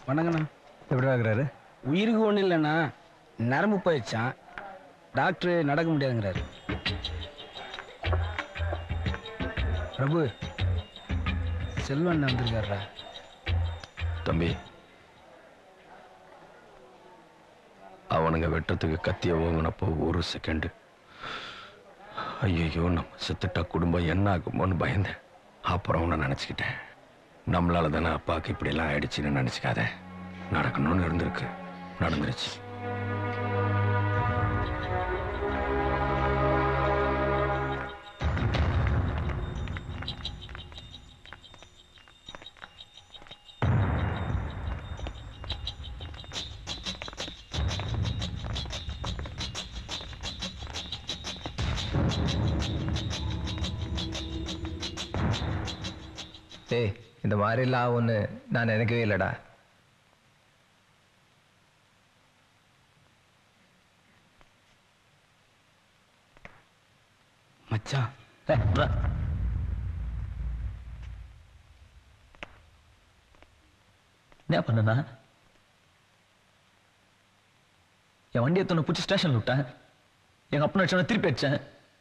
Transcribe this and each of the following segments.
வணங்கண்ணா எப்படி இருக்கிறாரு உயிருக்கு ஒன்றும் இல்லைண்ணா நரம்பு போயிடுச்சான் டாக்டர் நடக்க முடியாதுங்கிறாரு பிரபு செல்வன் வந்திருக்காருடா தம்பி அவனுங்க வெட்டுறதுக்கு கத்திய ஓங்கினப்போ ஒரு செகண்டு ஐயோ நம்ம செத்துட்டா குடும்பம் என்ன ஆகுமோன்னு பயந்தேன் அப்புறம் அவனை நினச்சிக்கிட்டேன் நம்மளால தானே அப்பாவுக்கு இப்படிலாம் ஆயிடுச்சுன்னு நினச்சிக்காத நடக்கணும்னு இருந்திருக்கு நடந்துருச்சு ஏய் இந்த மாதிரிலாம் ஆகும்னு நான் நினைக்கவே இல்லைடா மச்சான் என்ன பண்ணனா என் வண்டி எத்தனை பிடிச்சி ஸ்டேஷன்ல விட்டேன் எங்க அப்பா அடிச்சவன திருப்பி அடிச்சேன்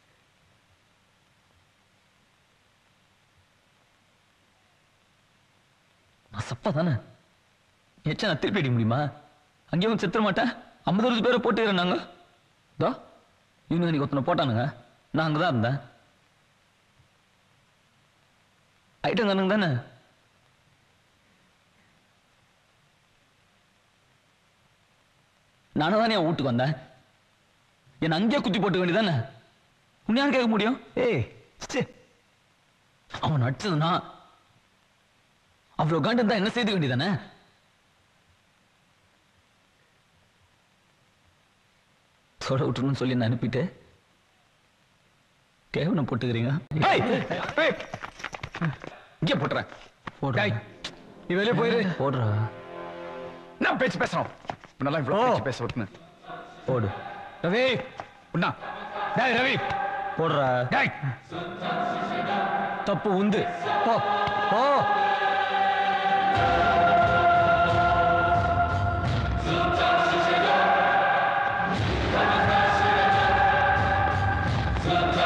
நான் சப்பா தானே ஏச்சா நான் திருப்பி அடிக்க முடியுமா அங்கேயும் வந்து செத்துற மாட்டேன் ஐம்பது அறுபது பேரை போட்டுக்கிறேன் தோ இவனுங்க நீங்க ஒருத்தனை போட்டானுங்க நான் அங்கே தான் இருந்தேன் ஐட்டம் தானுங்க தானே நானும் தானே என் வீட்டுக்கு வந்தேன் என்னை அங்கேயே குத்தி போட்டுக்க வேண்டியதானே உன்னையான் கேட்க முடியும் ஏய் ச்சே. அவன் அடிச்சதுனா அவ்வளவு காண்டு இருந்தா என்ன செய்து வேண்டியதானே தொட விட்டுருன்னு சொல்லி நான் அனுப்பிட்டு கேவனை போட்டுக்கிறீங்க ஏய், ஏய், இங்கே போட்டுறேன் போடுறேன். டேய், நீ வெளியே போயிரு போடுறா நான் பேச்சு பேசுறோம் நல்லா இவ்வளவு பேச்சு பேச விட்டுன்னு போடு ரவி உண்ணா டேய் ரவி போடுறா டேய் தப்பு உந்து போ ஓ ஏய்